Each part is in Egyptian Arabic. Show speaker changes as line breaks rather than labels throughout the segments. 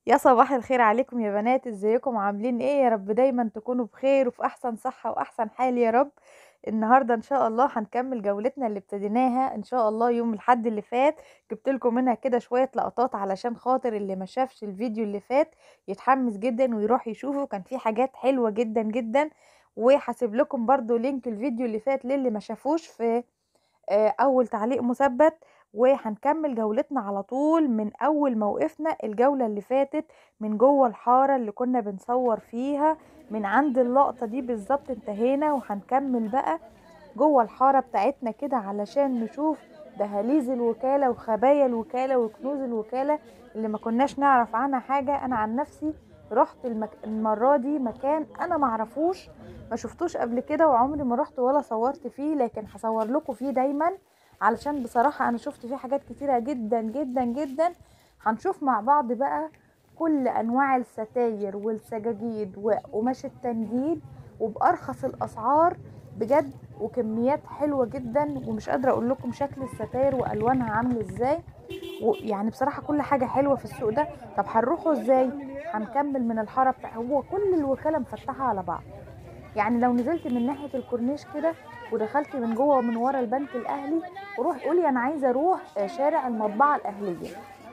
يا صباح الخير عليكم يا بنات ازيكم عاملين ايه يا رب دايما تكونوا بخير وفي احسن صحة واحسن حال يا رب النهاردة ان شاء الله هنكمل جولتنا اللي ابتديناها ان شاء الله يوم الحد اللي فات جبت لكم منها كده شوية لقطات علشان خاطر اللي ما شافش الفيديو اللي فات يتحمس جدا ويروح يشوفه كان في حاجات حلوة جدا جدا وهسيب لكم برضو لينك الفيديو اللي فات للي ما شافوش في آه، اول تعليق مثبت وهنكمل جولتنا على طول من اول موقفنا الجولة اللي فاتت من جوه الحارة اللي كنا بنصور فيها من عند اللقطة دي بالظبط انتهينا وهنكمل بقى جوه الحارة بتاعتنا كده علشان نشوف دهاليز الوكالة وخبايا الوكالة وكنوز الوكالة اللي ما كناش نعرف عنها حاجة انا عن نفسي رحت المك... المرة دي مكان انا معرفوش ما شفتوش قبل كده وعمري ما رحت ولا صورت فيه لكن هصور لكم فيه دايما علشان بصراحة انا شفت فيه حاجات كتيرة جدا جدا جدا هنشوف مع بعض بقى كل انواع الستاير والسجاجيد وقماش التنجيد وبارخص الاسعار بجد وكميات حلوة جدا ومش قادرة اقول لكم شكل الستاير والوانها عامل ازاي ويعني بصراحة كل حاجة حلوة في السوق ده طب هنروحوا ازاي هنكمل من الحارة بتاع هو كل الوكالة مفتحة على بعض يعني لو نزلت من ناحية الكورنيش كده ودخلت من جوه من ورا البنك الاهلي وروح قولي انا عايزة اروح شارع المطبعة الاهلية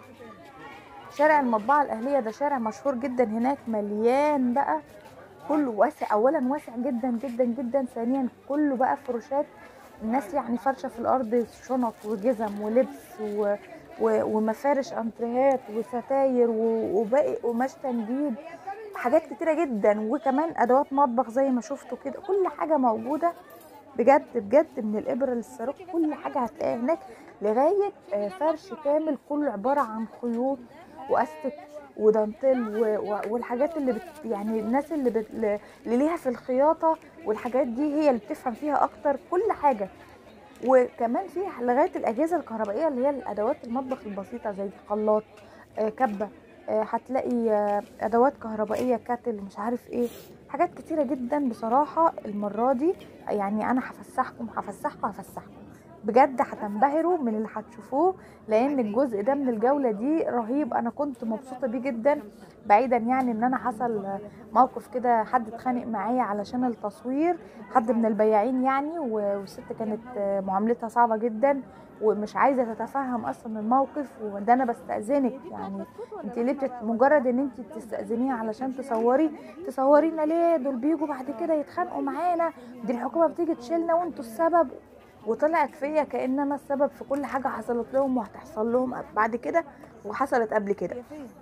شارع المطبعة الاهلية ده شارع مشهور جدا هناك مليان بقى كله واسع اولا واسع جدا جدا جدا ثانيا كله بقى فروشات الناس يعني فرشه في الارض شنط وجزم ولبس و... و... ومفارش انتريهات وستاير و... وباقي قماش تنجيد حاجات كتيرة جدا وكمان ادوات مطبخ زي ما شفتوا كده كل حاجة موجودة بجد بجد من الابرة للصاروخ كل حاجة هتلاقيها هناك لغاية آه، فرش كامل كله عبارة عن خيوط واستك ودانتيل و- و- والحاجات اللي بت يعني الناس اللي, بت اللي ليها في الخياطة والحاجات دي هي اللي بتفهم فيها اكتر كل حاجة وكمان في لغاية الأجهزة الكهربائية اللي هي الأدوات المطبخ البسيطة زي خلاط آه، كبة آه، هتلاقي آه، أدوات كهربائية كاتل مش عارف ايه حاجات كتيرة جدا بصراحة المرة دي يعني أنا هفسحكم هفسحكم هفسحكم بجد هتنبهروا من اللي هتشوفوه لان الجزء ده من الجوله دي رهيب انا كنت مبسوطه بيه جدا بعيدا يعني ان انا حصل موقف كده حد اتخانق معايا علشان التصوير حد من البياعين يعني و- والست كانت معاملتها صعبه جدا ومش عايزه تتفهم اصلا الموقف وده انا بستاذنك يعني انت ليه بتت... مجرد ان انت تستاذنيها علشان تصوري تصورينا ليه دول بيجوا بعد كده يتخانقوا معانا دي الحكومه بتيجي تشيلنا وانتوا السبب وطلعت فيا كان انا السبب في كل حاجه حصلت لهم وهتحصل لهم بعد كده وحصلت قبل كده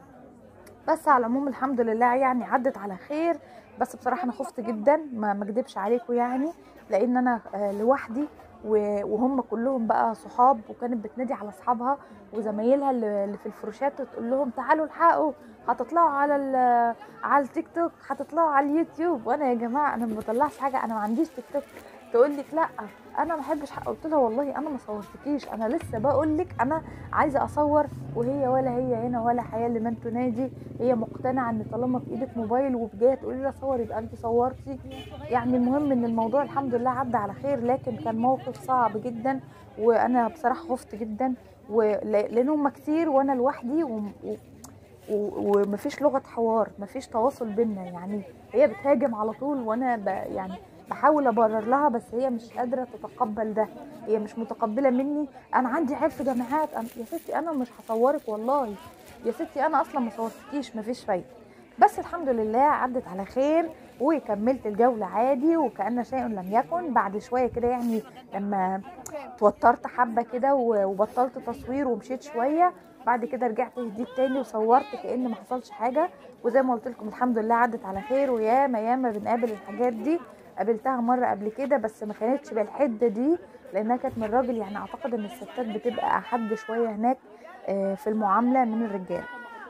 بس على العموم الحمد لله يعني عدت على خير بس بصراحه انا خفت جدا ما ما اكدبش عليكم يعني لان انا آه، لوحدي و- وهم كلهم بقى صحاب وكانت بتنادي على اصحابها وزمايلها اللي اللي في الفروشات وتقول لهم تعالوا الحقوا هتطلعوا على ال- على التيك توك هتطلعوا على اليوتيوب وانا يا جماعه انا ما بطلعش حاجه انا ما عنديش تيك توك تقول لك لا انا ما بحبش حق قلت لها والله انا ما صورتكيش انا لسه بقول لك انا عايزه اصور وهي ولا هي هنا ولا حياه لمن تنادي هي مقتنعه ان طالما في ايدك موبايل وجايه تقولي لها صور يبقى انت صورتي يعني المهم ان الموضوع الحمد لله عدى على خير لكن كان موقف صعب جدا وانا بصراحه خفت جدا ول- لان هم كتير وانا لوحدي و... و... و- ومفيش لغه حوار مفيش تواصل بينا يعني هي بتهاجم على طول وانا ب... يعني بحاول ابرر لها بس هي مش قادره تتقبل ده هي مش متقبله مني انا عندي عيب في جامعات أنا... يا ستي انا مش هصورك والله يا ستي انا اصلا ما صورتكيش مفيش فايده بس الحمد لله عدت على خير وكملت الجولة عادي وكأن شيء لم يكن بعد شوية كده يعني لما توترت حبة كده و- وبطلت تصوير ومشيت شوية بعد كده رجعت هديت تاني وصورت كأن ما حصلش حاجة وزي ما قلت لكم الحمد لله عدت على خير وياما ياما بنقابل الحاجات دي قابلتها مرة قبل كده بس ما كانتش بالحدة دي لأنها كانت من راجل يعني أعتقد إن الستات بتبقى أحد شوية هناك آه، في المعاملة من الرجال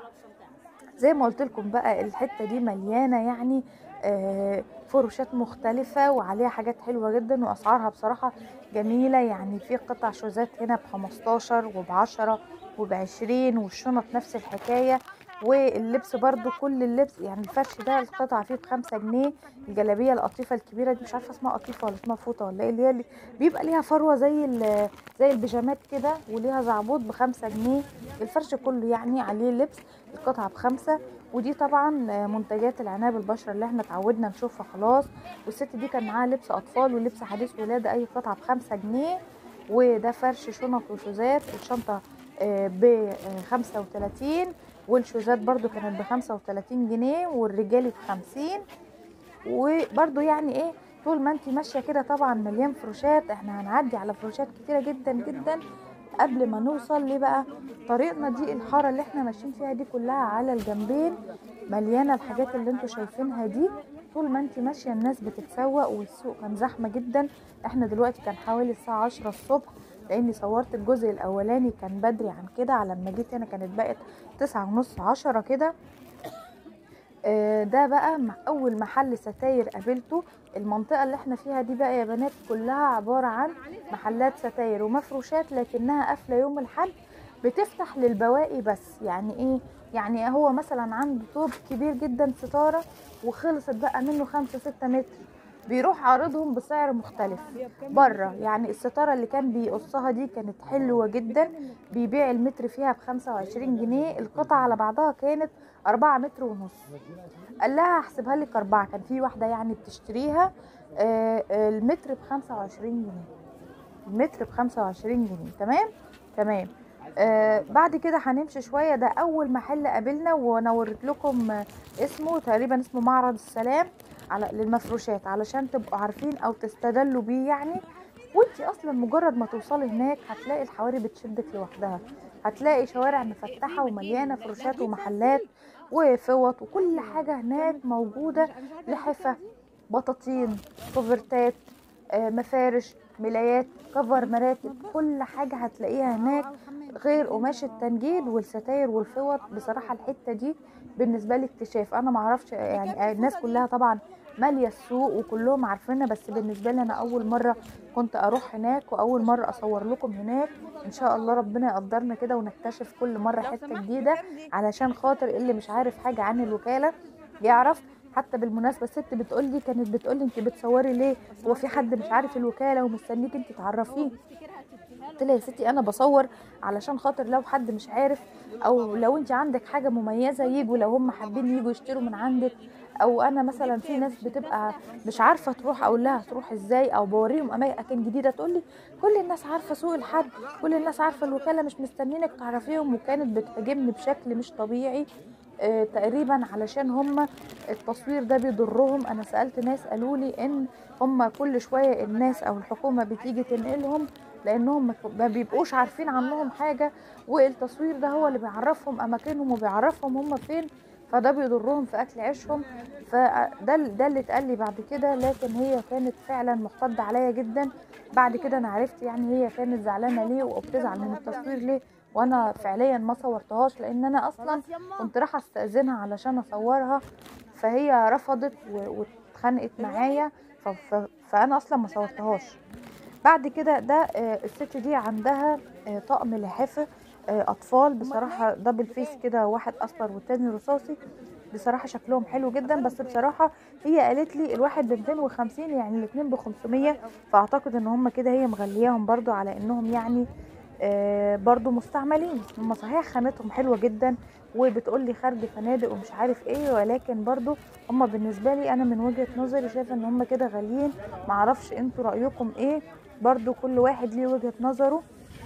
زي ما قلت لكم بقى الحته دي مليانه يعني آه، فروشات مختلفة وعليها حاجات حلوة جدا وأسعارها بصراحة جميلة يعني في قطع شوزات هنا بخمستاشر وبعشرة وبعشرين والشنط نفس الحكاية واللبس برضو كل اللبس يعني الفرش ده القطعة فيه بخمسة جنيه الجلابية القطيفة الكبيرة دي مش عارفة اسمها قطيفة ولا اسمها فوطة ولا ايه اللي هي اللي بيبقى ليها فروة زي ال- زي البيجامات كده وليها زعبوط بخمسة جنيه الفرش كله يعني عليه لبس القطعة بخمسة ودي طبعا آه، منتجات العناية بالبشرة اللي احنا اتعودنا نشوفها خلاص والست دي كان معاها لبس اطفال ولبس حديث ولادة اي قطعة بخمسة جنيه وده فرش شنط وشوزات الشنطة ب 35 والشوزات برضو كانت ب 35 جنيه والرجالي ب 50 وبرضو يعني ايه طول ما انت ماشيه كده طبعا مليان فروشات احنا هنعدي على فروشات كتيره جدا جدا قبل ما نوصل ليه بقى طريقنا دي الحاره اللي احنا ماشيين فيها دي كلها على الجنبين مليانه الحاجات اللي انتوا شايفينها دي طول ما انت ماشيه الناس بتتسوق والسوق كان زحمه جدا احنا دلوقتي كان حوالي الساعه 10 الصبح لاني صورت الجزء الاولاني كان بدري عن كده على لما جيت هنا كانت بقت تسعة ونص عشرة كده آه، ده بقى مع اول محل ستاير قابلته المنطقه اللي احنا فيها دي بقى يا بنات كلها عباره عن محلات ستاير ومفروشات لكنها قافله يوم الحد بتفتح للبواقي بس يعني ايه يعني هو مثلا عنده طوب كبير جدا ستاره وخلصت بقى منه خمسة ستة متر بيروح عارضهم بسعر مختلف بره يعني الستارة اللي كان بيقصها دي كانت حلوة جدا بيبيع المتر فيها بخمسة وعشرين جنيه القطعة على بعضها كانت أربعة متر ونص قال لها هحسبها لك أربعة كان في واحدة يعني بتشتريها آه، آه، المتر بخمسة وعشرين جنيه المتر بخمسة وعشرين جنيه تمام تمام آه بعد كده هنمشي شوية ده أول محل قابلنا وأنا وريت لكم آه، اسمه تقريبا اسمه معرض السلام على للمفروشات علشان تبقوا عارفين أو تستدلوا بيه يعني وانتي أصلا مجرد ما توصلي هناك هتلاقي الحواري بتشدك لوحدها هتلاقي شوارع مفتحة ومليانة فروشات ومحلات وفوط وكل حاجة هناك موجودة لحفة بطاطين كوفرتات آه، مفارش ملايات كفر مراتب كل حاجة هتلاقيها هناك غير قماش التنجيد والستاير والفوط بصراحة الحتة دي بالنسبة لي اكتشاف انا معرفش يعني الناس كلها طبعا مالية السوق وكلهم عارفينها بس بالنسبة لي انا اول مرة كنت اروح هناك واول مرة اصور لكم هناك ان شاء الله ربنا يقدرنا كده ونكتشف كل مرة حتة جديدة علشان خاطر اللي مش عارف حاجة عن الوكالة يعرف حتى بالمناسبه الست بتقول لي كانت بتقول لي انت بتصوري ليه هو في حد مش عارف الوكاله ومستنيك انت تعرفيه قلت لها يا ستي انا بصور علشان خاطر لو حد مش عارف او لو انت عندك حاجه مميزه يجوا لو هم حابين يجوا يشتروا من عندك او انا مثلا في ناس بتبقى مش عارفه تروح اقول لها تروح ازاي او بوريهم اماكن جديده تقول لي كل الناس عارفه سوق الحد كل الناس عارفه الوكاله مش مستنينك تعرفيهم وكانت بتهاجمني بشكل مش طبيعي آه، تقريبا علشان هم التصوير ده بيضرهم انا سالت ناس قالوا لي ان هم كل شويه الناس او الحكومه بتيجي تنقلهم لانهم ما- ما بيبقوش عارفين عنهم حاجه والتصوير ده هو اللي بيعرفهم اماكنهم وبيعرفهم هم فين فده بيضرهم في اكل عيشهم فده ده اللي اتقال لي بعد كده لكن هي كانت فعلا محتده عليا جدا بعد كده انا عرفت يعني هي كانت زعلانه ليه وبتزعل من التصوير ليه وانا فعليا ما صورتهاش لان انا اصلا كنت رايحه استاذنها علشان اصورها فهي رفضت و- واتخانقت معايا ف- ف- فانا اصلا ما صورتهاش بعد كده ده آه، الست دي عندها آه، طقم لحافه آه، اطفال بصراحه دبل فيس كده واحد اصفر والتاني رصاصي بصراحه شكلهم حلو جدا بس بصراحه هي قالت لي الواحد ب 250 يعني الاثنين ب 500 فاعتقد ان هم كده هي مغلياهم برضو على انهم يعني آه، برضو مستعملين هم صحيح خامتهم حلوه جدا وبتقول لي خارج فنادق ومش عارف ايه ولكن برضو هم بالنسبه لي انا من وجهه نظري شايفه ان هم كده غاليين معرفش انتوا رايكم ايه برضو كل واحد ليه وجهه نظره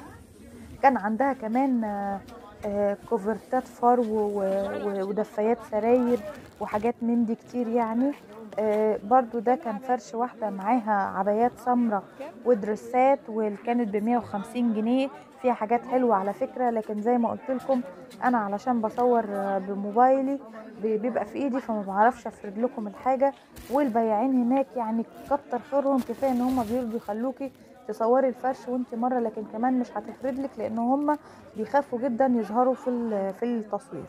كان عندها كمان آه، آه، كوفرتات فرو و- و- ودفايات سراير وحاجات من دي كتير يعني آه، برضو ده كان فرش واحدة معاها عبايات سمرة ودرسات وكانت ب 150 جنيه فيها حاجات حلوة على فكرة لكن زي ما قلت لكم أنا علشان بصور آه، بموبايلي بي- بيبقى في ايدي فما بعرفش افرد لكم الحاجة والبياعين هناك يعني كتر خيرهم كفاية ان هم بيرضوا يخلوكي تصوري الفرش وانت مره لكن كمان مش هتفرد لك لان هم بيخافوا جدا يظهروا في ال- في التصوير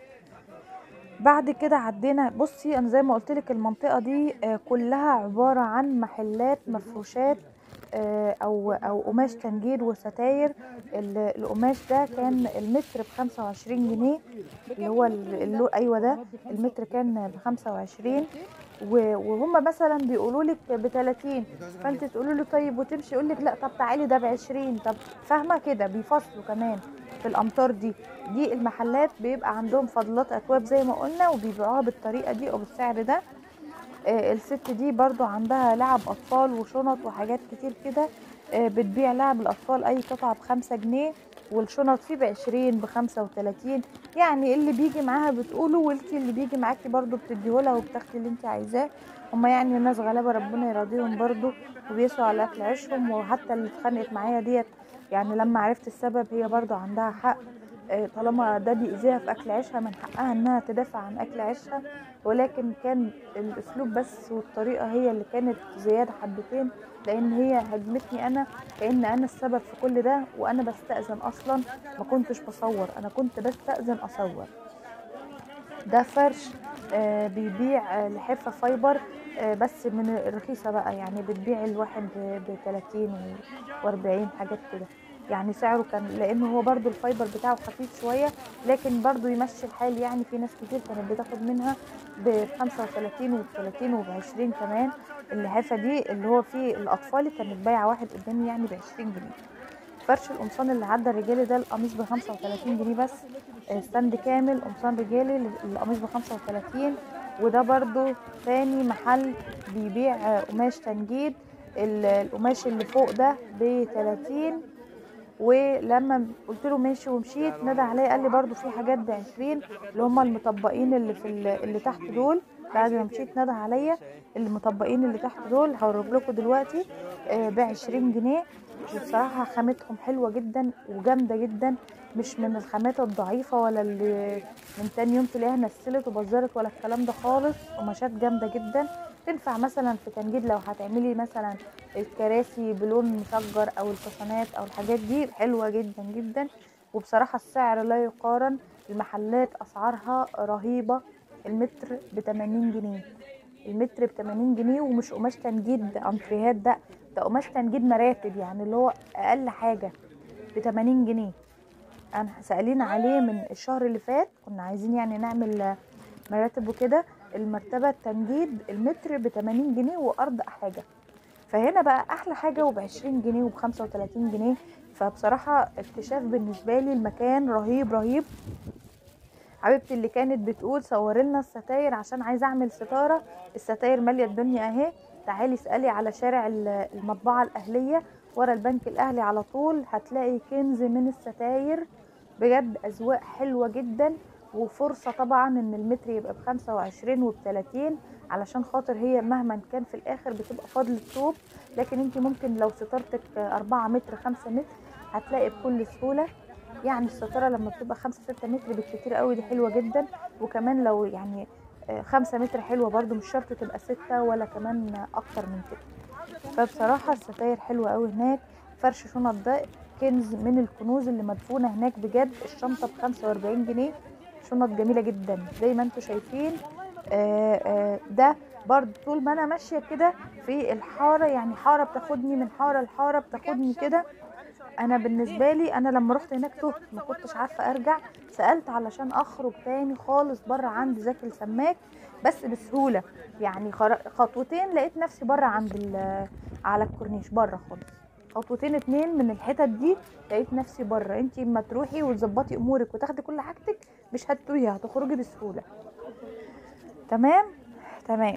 بعد كده عدينا بصي انا زي ما قلت لك المنطقه دي آه، كلها عباره عن محلات مفروشات آه، او او قماش تنجيد وستاير ال- القماش ده كان المتر ب 25 جنيه اللي هو ال- اللو ايوه ده المتر كان ب 25 و- وهم مثلا بيقولوا لك ب 30 فانت تقولي له طيب وتمشي يقول لك لا طب تعالي ده ب 20 طب فاهمه كده بيفصلوا كمان في الامطار دي دي المحلات بيبقى عندهم فضلات اكواب زي ما قلنا وبيبيعوها بالطريقه دي او بالسعر ده آه، الست دي برضو عندها لعب اطفال وشنط وحاجات كتير كده آه، بتبيع لعب الاطفال اي قطعه بخمسة جنيه والشنط فيه بعشرين بخمسة وتلاتين يعني اللي بيجي معاها بتقوله وانتي اللي بيجي معاكي برضو بتديهولها وبتاخدي اللي انت عايزاه هما يعني ناس غلابه ربنا يرضيهم برضو وبيسعوا على اكل عيشهم وحتى اللي اتخانقت معايا ديت يعني لما عرفت السبب هي برضو عندها حق آه، طالما ده بيأذيها في اكل عيشها من حقها انها تدافع عن اكل عيشها ولكن كان الاسلوب بس والطريقه هي اللي كانت زياده حبتين لان هي هجمتني انا كان انا السبب في كل ده وانا بستأذن اصلا ما كنتش بصور انا كنت بستأذن اصور ده فرش آه بيبيع آه لحفة فايبر آه بس من الرخيصة بقى يعني بتبيع الواحد ب 30 و 40 حاجات كده يعني سعره كان لانه هو برضو الفايبر بتاعه خفيف شوية لكن برضو يمشي الحال يعني في ناس كتير كانت بتاخد منها ب 35 و 30 و 20 كمان اللحافة دي اللي هو فيه الاطفال كانت بايعة واحد قدامي يعني ب 20 جنيه فرش القمصان اللي عدى الرجالي ده القميص ب 35 جنيه بس آه، ستاند كامل قمصان رجالي القميص ب 35 وده برضو تاني محل بيبيع آه، قماش تنجيد ال- القماش اللي فوق ده ب 30 ولما قلت له ماشي ومشيت نادى عليا قال لي برضو في حاجات ب 20 اللي هم المطبقين اللي في ال- اللي تحت دول بعد ما مشيت نادى عليا المطبقين اللي تحت دول هوريهم لكم دلوقتي ب 20 جنيه وبصراحه خامتهم حلوه جدا وجامده جدا مش من الخامات الضعيفه ولا اللي من تاني يوم تلاقيها نسلت وبزرت ولا الكلام ده خالص قماشات جامده جدا تنفع مثلا في تنجيد لو هتعملي مثلا الكراسي بلون مشجر او الكوشنات او الحاجات دي حلوه جدا جدا وبصراحه السعر لا يقارن المحلات اسعارها رهيبه المتر ب 80 جنيه المتر ب 80 جنيه ومش قماش تنجيد انتريهات ده ده قماش تنجيد مراتب يعني اللي هو اقل حاجه ب 80 جنيه انا سالينا عليه من الشهر اللي فات كنا عايزين يعني نعمل مراتب وكده المرتبه التنجيد المتر ب 80 جنيه وارض حاجه فهنا بقى احلى حاجه وب 20 جنيه وب 35 جنيه فبصراحه اكتشاف بالنسبه لي المكان رهيب رهيب حبيبتي اللي كانت بتقول صوري لنا الستاير عشان عايزه اعمل ستاره الستاير ماليه الدنيا اهي تعالي اسالي على شارع ال- المطبعه الاهليه ورا البنك الاهلي على طول هتلاقي كنز من الستاير بجد اذواق حلوه جدا وفرصه طبعا ان المتر يبقى بخمسة وعشرين وبتلاتين علشان خاطر هي مهما كان في الاخر بتبقى فضل طوب لكن انت ممكن لو ستارتك أربعة متر خمسة متر هتلاقي بكل سهوله يعني الستاره لما بتبقى خمسة ستة متر بالكتير قوي دي حلوه جدا وكمان لو يعني آه، خمسة متر حلوه برضو مش شرط تبقى ستة ولا كمان اكتر من كده فبصراحه الستاير حلوه قوي هناك فرش شنط ده كنز من الكنوز اللي مدفونه هناك بجد الشنطه ب 45 جنيه شنط جميله جدا زي ما انتم شايفين آه، آه، ده برضو طول ما انا ماشيه كده في الحاره يعني حاره بتاخدني من حاره لحاره بتاخدني كده انا بالنسبه لي انا لما رحت هناك تهت ما كنتش عارفه ارجع سالت علشان اخرج تاني خالص بره عند زكي السماك بس بسهوله يعني خر- خطوتين لقيت نفسي بره عند ال- على الكورنيش بره خالص خطوتين اتنين من الحتت دي لقيت نفسي بره انتي اما تروحي وتظبطي امورك وتاخدي كل حاجتك مش هتتوهي هتخرجي بسهوله تمام تمام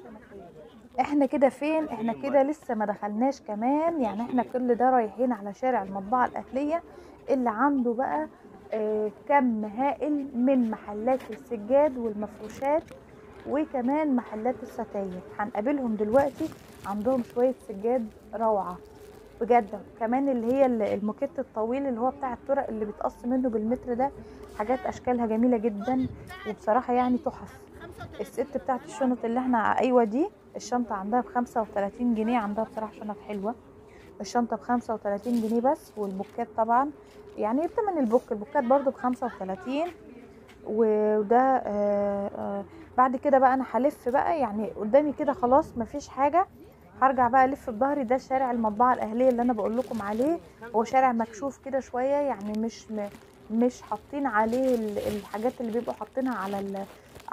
احنا كده فين احنا كده لسه ما دخلناش كمان يعني احنا كل ده رايحين على شارع المطبعة الأهلية اللي عنده بقى آه كم هائل من محلات السجاد والمفروشات وكمان محلات الستاير هنقابلهم دلوقتي عندهم شوية سجاد روعة بجد كمان اللي هي ال- الموكيت الطويل اللي هو بتاع الطرق اللي بيتقص منه بالمتر ده حاجات اشكالها جميلة جدا وبصراحة يعني تحف الست بتاعت الشنط اللي احنا ايوه دي الشنطة عندها بخمسة وتلاتين جنيه عندها بصراحة شنط حلوة الشنطة بخمسة وتلاتين جنيه بس والبوكات طبعا يعني بتمن البوك البوكات برضو بخمسة وتلاتين وده آه آه بعد كده بقى انا هلف بقى يعني قدامي كده خلاص مفيش حاجة هرجع بقى الف بظهري ده شارع المطبعة الاهلية اللي انا بقول لكم عليه هو شارع مكشوف كده شوية يعني مش م- مش حاطين عليه ال- الحاجات اللي بيبقوا حاطينها على ال- ع-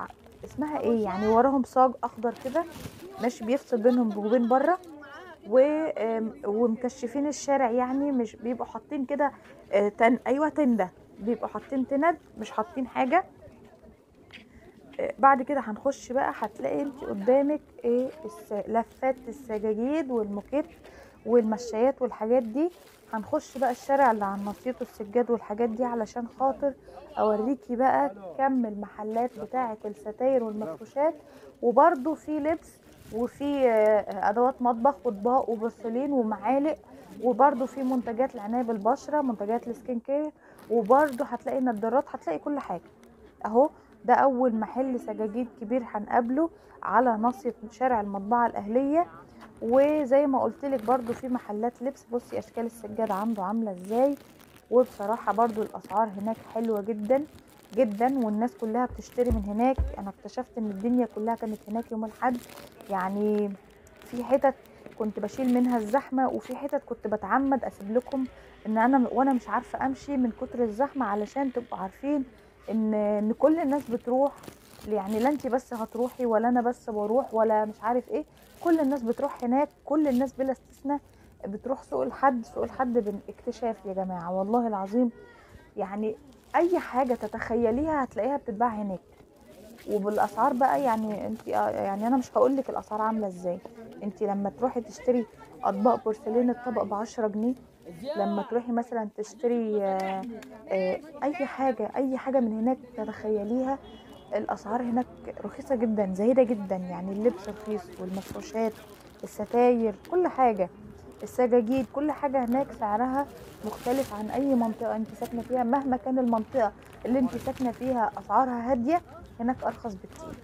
اسمها ايه يعني وراهم صاج اخضر كده ماشي بيفصل بينهم وبين بره و... آم، ومكشفين الشارع يعني مش بيبقوا حاطين كده آه، تن... ايوه تندة بيبقوا حاطين تند مش حاطين حاجه آه، بعد كده هنخش بقى هتلاقي انت قدامك ايه الس... لفات السجاجيد والموكيت والمشايات والحاجات دي هنخش بقى الشارع اللي على النصيط والسجاد والحاجات دي علشان خاطر اوريكي بقى كم المحلات بتاعه الستاير والمفروشات وبرده في لبس وفي آه، ادوات مطبخ واطباق وبورسلين ومعالق وبرده في منتجات العنايه بالبشره منتجات السكين كير وبرده هتلاقي نضارات هتلاقي كل حاجه اهو ده اول محل سجاجيد كبير هنقابله على ناصية شارع المطبعة الاهلية وزي ما قلت لك برضو في محلات لبس بصي اشكال السجادة عنده عاملة ازاي وبصراحة برضو الاسعار هناك حلوة جدا جدا والناس كلها بتشتري من هناك انا اكتشفت ان الدنيا كلها كانت هناك يوم الاحد يعني في حتت كنت بشيل منها الزحمة وفي حتت كنت بتعمد اسيب لكم ان انا وانا مش عارفة امشي من كتر الزحمة علشان تبقوا عارفين ان ان كل الناس بتروح يعني لا انت بس هتروحي ولا انا بس بروح ولا مش عارف ايه كل الناس بتروح هناك كل الناس بلا استثناء بتروح سوق الحد سوق الحد باكتشاف يا جماعة والله العظيم يعني اي حاجة تتخيليها هتلاقيها بتتباع هناك وبالاسعار بقى يعني انت يعني انا مش هقول لك الاسعار عامله ازاي انت لما تروحي تشتري اطباق بورسلين الطبق ب 10 جنيه لما تروحي مثلا تشتري آه، آه، اي حاجه اي حاجه من هناك تتخيليها الاسعار هناك رخيصه جدا زهيده جدا يعني اللبس رخيص والمفروشات الستاير كل حاجه السجاجيد كل حاجه هناك سعرها مختلف عن اي منطقه انت ساكنه فيها مهما كان المنطقه اللي انت ساكنه فيها اسعارها هاديه هناك ارخص بكتير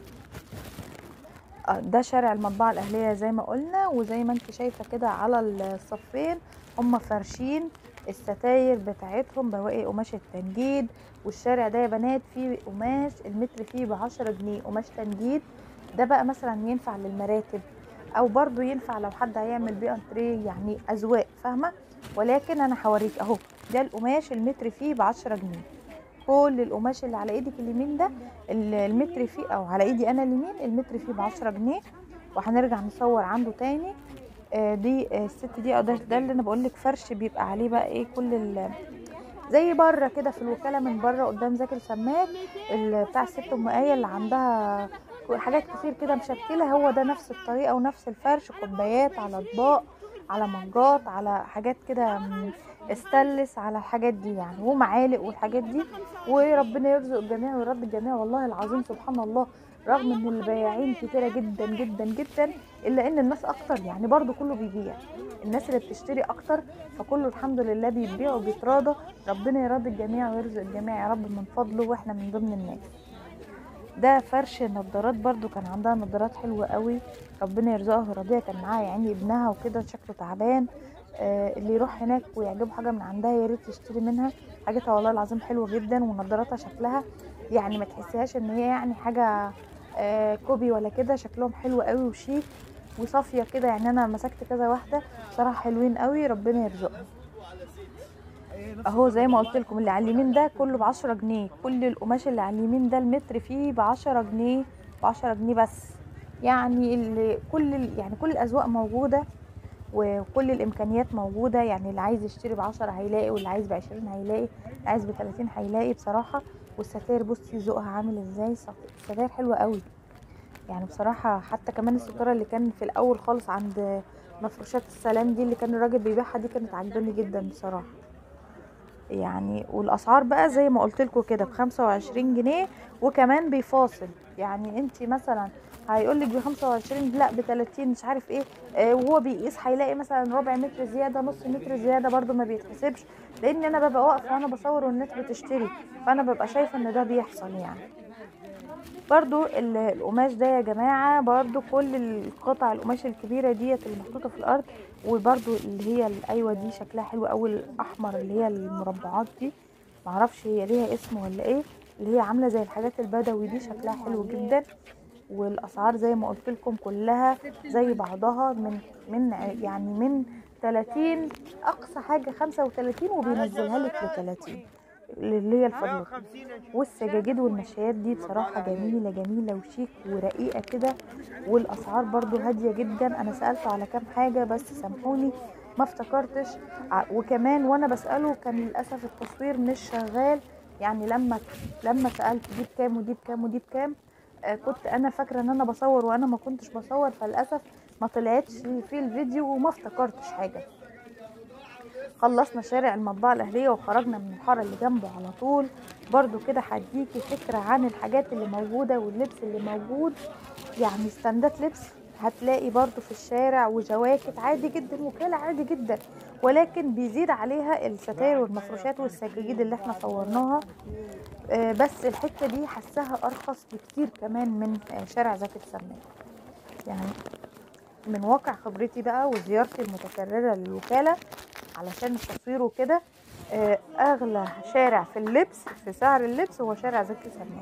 آه، ده شارع المطبعة الأهلية زي ما قلنا وزي ما انت شايفة كده على الصفين هم فرشين الستاير بتاعتهم بواقي قماش التنجيد والشارع ده يا بنات فيه قماش المتر فيه بعشرة جنيه قماش تنجيد ده بقى مثلا ينفع للمراتب او برضو ينفع لو حد هيعمل بيه انتريه يعني اذواق فاهمة ولكن انا هوريك اهو ده القماش المتر فيه بعشرة جنيه كل القماش اللي على ايدك اليمين ده ال- المتر فيه او على ايدي انا اليمين المتر فيه بعشرة جنيه وهنرجع نصور عنده تاني آه، دي آه، الست دي أو ده, ده اللي انا بقول لك فرش بيبقى عليه بقى ايه كل ال زي بره كده في الوكاله من بره قدام زكي السماك ال- بتاع الست ام ايه اللي عندها ك- حاجات كتير كده مشكله هو ده نفس الطريقه ونفس الفرش كوبايات على اطباق على مجات على حاجات كده م، استلس على الحاجات دي يعني ومعالق والحاجات دي وربنا يرزق الجميع ويرد الجميع والله العظيم سبحان الله رغم ان البياعين كتيره جدا جدا جدا الا ان الناس اكتر يعني برضو كله بيبيع الناس اللي بتشتري اكتر فكله الحمد لله بيبيع وبيتراضى ربنا يرضي الجميع ويرزق الجميع يا رب من فضله واحنا من ضمن الناس ده فرش النضارات برضو كان عندها نضارات حلوة قوي ربنا يرزقها ويرضيها كان معاها يعني ابنها وكده شكله تعبان آه اللي يروح هناك ويعجبه حاجة من عندها يا ريت يشتري منها حاجتها والله العظيم حلوة جدا ونضاراتها شكلها يعني ما تحسيهاش ان هي يعني حاجة آه كوبي ولا كده شكلهم حلو قوي وشيك وصافية كده يعني انا مسكت كذا واحدة بصراحة حلوين قوي ربنا يرزقهم اهو زي ما قلت لكم اللي على اليمين ده كله بعشرة جنيه كل القماش اللي على اليمين ده المتر فيه بعشرة جنيه بعشرة جنيه بس يعني اللي كل ال- يعني كل الاذواق موجوده وكل الامكانيات موجوده يعني اللي عايز يشتري بعشرة هيلاقي واللي عايز بعشرين هيلاقي اللي عايز بتلاتين هيلاقي بصراحه والستاير بصي ذوقها عامل ازاي صف- الستاير حلوه قوي يعني بصراحه حتى كمان الستاره اللي كان في الاول خالص عند مفروشات السلام دي اللي كان الراجل بيبيعها دي كانت عجباني جدا بصراحه يعني والاسعار بقى زي ما قلت لكم كده ب 25 جنيه وكمان بيفاصل يعني انت مثلا هيقول لك ب 25 لا ب 30 مش عارف ايه آه وهو بيقيس هيلاقي مثلا ربع متر زياده نص متر زياده برده ما بيتحسبش لان انا ببقى واقفه وانا بصور والناس بتشتري فانا ببقى شايفه ان ده بيحصل يعني برضو ال- القماش ده يا جماعة برضو كل القطع القماش الكبيرة ديت اللي محطوطة في الأرض وبرضو اللي هي ال- أيوة دي شكلها حلو أوي الأحمر اللي هي المربعات دي معرفش هي ليها اسم ولا ايه اللي هي عاملة زي الحاجات البدوي دي شكلها حلو جدا والأسعار زي ما قلت لكم كلها زي بعضها من من ع- يعني من 30 أقصى حاجة 35 وبينزلها لك ل 30 اللي هي الفضلات والسجاجيد والمشايات دي بصراحة جميلة جميلة وشيك ورقيقة كده والأسعار برضو هادية جدا أنا سألته على كام حاجة بس سامحوني ما افتكرتش ع- وكمان وانا بسأله كان للأسف التصوير مش شغال يعني لما لما سألت دي بكام ودي بكام ودي بكام آه، كنت انا فاكرة ان انا بصور وانا ما كنتش بصور فللأسف ما طلعتش في الفيديو وما افتكرتش حاجة خلصنا شارع المطبعة الأهلية وخرجنا من الحارة اللي جنبه على طول برضو كده هديكي فكرة عن الحاجات اللي موجودة واللبس اللي موجود يعني ستاندات لبس هتلاقي برضو في الشارع وجواكت عادي جدا وكالة عادي جدا ولكن بيزيد عليها الستاير والمفروشات والسجاجيد اللي احنا صورناها آه، بس الحتة دي حسها أرخص بكتير كمان من آه، شارع زكي السمان يعني من واقع خبرتي بقى وزيارتي المتكررة للوكالة علشان التصوير وكده آه، أغلى شارع في اللبس في سعر اللبس هو شارع زكي سمان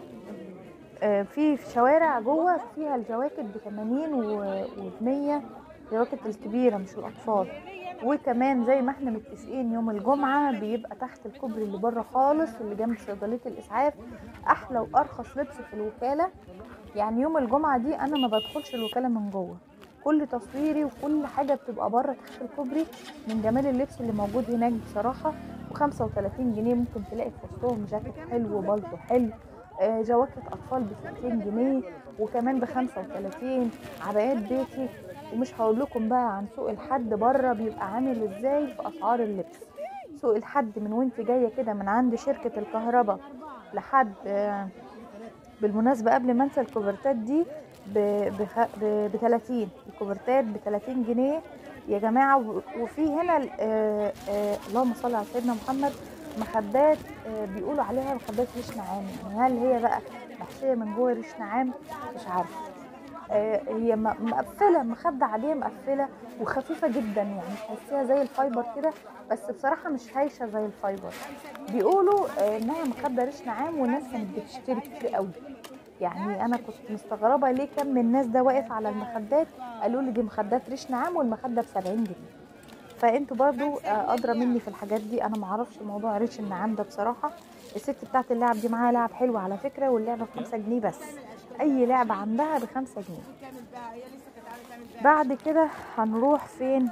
آه، في شوارع جوه فيها الجواكت ب 80 و 100 الجواكت الكبيرة مش الأطفال وكمان زي ما احنا متفقين يوم الجمعة بيبقى تحت الكوبري اللي بره خالص اللي جنب صيدلية الإسعاف أحلى وأرخص لبس في الوكالة يعني يوم الجمعة دي أنا ما بدخلش الوكالة من جوه كل تصويري وكل حاجة بتبقى بره تحت الكوبري من جمال اللبس اللي موجود هناك بصراحة وخمسة وتلاتين جنيه ممكن تلاقي في وسطهم جاكيت حلو وبلطو حلو آه، جواكت أطفال بستين جنيه وكمان بخمسة وتلاتين عبايات بيتي ومش هقول لكم بقى عن سوق الحد بره بيبقى عامل ازاي في أسعار اللبس سوق الحد من وانت جاية كده من عند شركة الكهرباء لحد آه، بالمناسبة قبل ما انسى الكوفرتات دي ب ب 30 الكوفرتات ب 30 جنيه يا جماعة و- وفي هنا ال- آه، آه، اللهم صل على سيدنا محمد مخدات آه، بيقولوا عليها مخدات ريش نعام يعني هل هي بقى محشية من جوه ريش نعام مش عارفة آه، هي م- مقفلة مخدة عادية مقفلة وخفيفة جدا يعني تحسيها زي الفايبر كده بس بصراحة مش هايشة زي الفايبر بيقولوا آه، انها مخدة ريش نعام والناس كانت بتشتري كتير قوي يعني انا كنت مستغربة ليه كم من الناس ده واقف على المخدات قالوا لي دي مخدات ريش نعام والمخدة ب 70 جنيه فانتوا برضو آه، ادرى مني في الحاجات دي انا معرفش موضوع ريش النعام ده بصراحة الست بتاعت اللعب دي معاها لعب حلو على فكرة واللعبة بخمسة جنيه بس اي لعبة عندها بخمسة جنيه بعد كده هنروح فين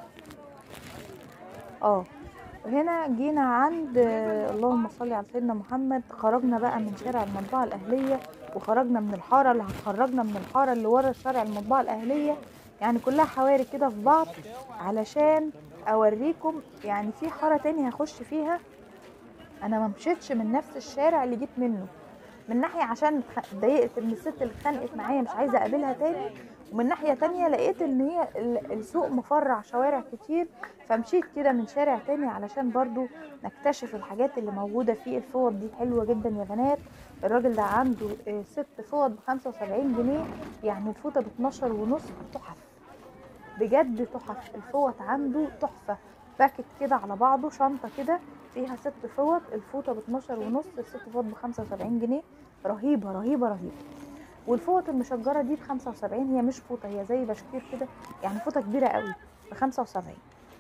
اه هنا جينا عند آه، اللهم صل على سيدنا محمد خرجنا بقى من شارع المطبعة الأهلية وخرجنا من الحارة اللي هتخرجنا من الحارة اللي ورا شارع المطبعة الأهلية يعني كلها حواري كده في بعض علشان أوريكم يعني في حارة تاني هخش فيها أنا ما مشيتش من نفس الشارع اللي جيت منه من ناحية عشان خ- اتضايقت من الست اللي اتخانقت معايا مش عايزة أقابلها تاني ومن ناحية تانية لقيت ان هي ال- السوق مفرع شوارع كتير فمشيت كده من شارع تاني علشان برضو نكتشف الحاجات اللي موجودة فيه الفوط دي حلوة جدا يا بنات الراجل ده عنده آه، ست فوط بخمسة وسبعين جنيه يعني الفوطة باتناشر ونص تحف بجد تحف الفوط عنده تحفة باكت كده على بعضه شنطة كده فيها ست فوط الفوطة باتناشر ونص الست فوط بخمسة وسبعين جنيه رهيبة رهيبة رهيبة والفوط المشجرة دي بخمسة وسبعين هي مش فوطة هي زي بشكير كده يعني فوطة كبيرة قوي بخمسة وسبعين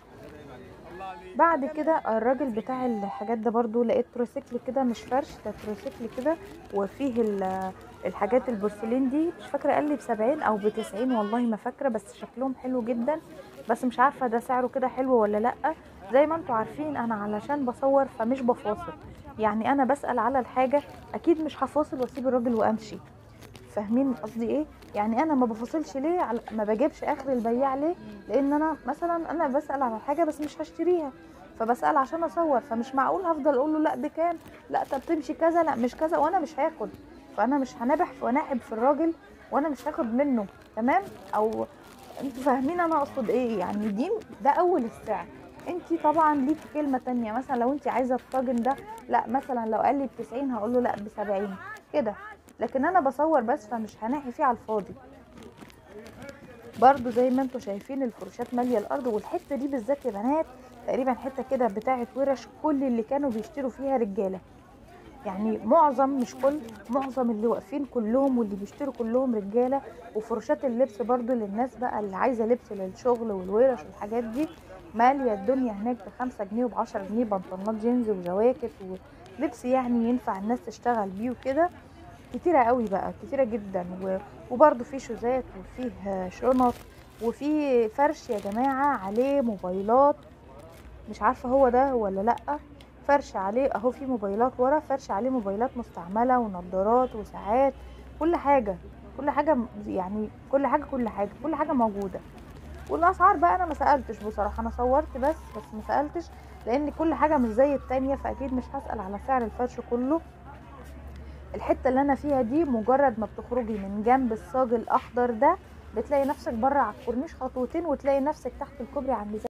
بعد كده الراجل بتاع الحاجات ده برضو لقيت تروسيكل كده مش فرش ده تروسيكل كده وفيه ال- الحاجات البورسلين دي مش فاكرة قال لي بسبعين او بتسعين والله ما فاكرة بس شكلهم حلو جدا بس مش عارفة ده سعره كده حلو ولا لأ زي ما انتوا عارفين انا علشان بصور فمش بفاصل يعني انا بسأل على الحاجة اكيد مش هفاصل واسيب الراجل وامشي فاهمين قصدي ايه يعني انا ما بفاصلش ليه على- ما بجيبش اخر البياع ليه لان انا مثلا انا بسال على حاجه بس مش هشتريها فبسال عشان اصور فمش معقول هفضل اقول له لا بكام لا طب تمشي كذا لا مش كذا وانا مش هاخد فانا مش هنبح وناعب في الراجل وانا مش هاخد منه تمام او انتوا فاهمين انا اقصد ايه يعني دي ده اول السعر انتي طبعا ليكي كلمه تانية مثلا لو انتي عايزه الطاجن ده لا مثلا لو قال لي ب 90 هقول له لا ب 70 كده لكن انا بصور بس فمش هنحي فيه على الفاضي برضو زي ما انتوا شايفين الفروشات ماليه الارض والحته دي بالذات يا بنات تقريبا حته كده بتاعه ورش كل اللي كانوا بيشتروا فيها رجاله يعني معظم مش كل معظم اللي واقفين كلهم واللي بيشتروا كلهم رجاله وفروشات اللبس برضو للناس بقى اللي عايزه لبس للشغل والورش والحاجات دي ماليه الدنيا هناك بخمسة جنيه وبعشرة جنيه بنطلونات جينز وجواكت و... لبس يعني ينفع الناس تشتغل بيه وكده كتيرة قوي بقى كتيرة جدا و... وبرضو في شوزات وفيه شنط وفي فرش يا جماعة عليه موبايلات مش عارفة هو ده ولا لأ فرش عليه اهو في موبايلات ورا فرش عليه موبايلات مستعملة ونضارات وساعات كل حاجة كل حاجة م- يعني كل حاجة كل حاجة كل حاجة موجودة والاسعار بقى انا ما سالتش بصراحه انا صورت بس بس ما سالتش لان كل حاجه مش زي التانية فاكيد مش هسال على سعر الفرش كله الحته اللي انا فيها دي مجرد ما بتخرجي من جنب الصاج الاخضر ده بتلاقي نفسك بره على الكورنيش خطوتين وتلاقي نفسك تحت الكوبري عند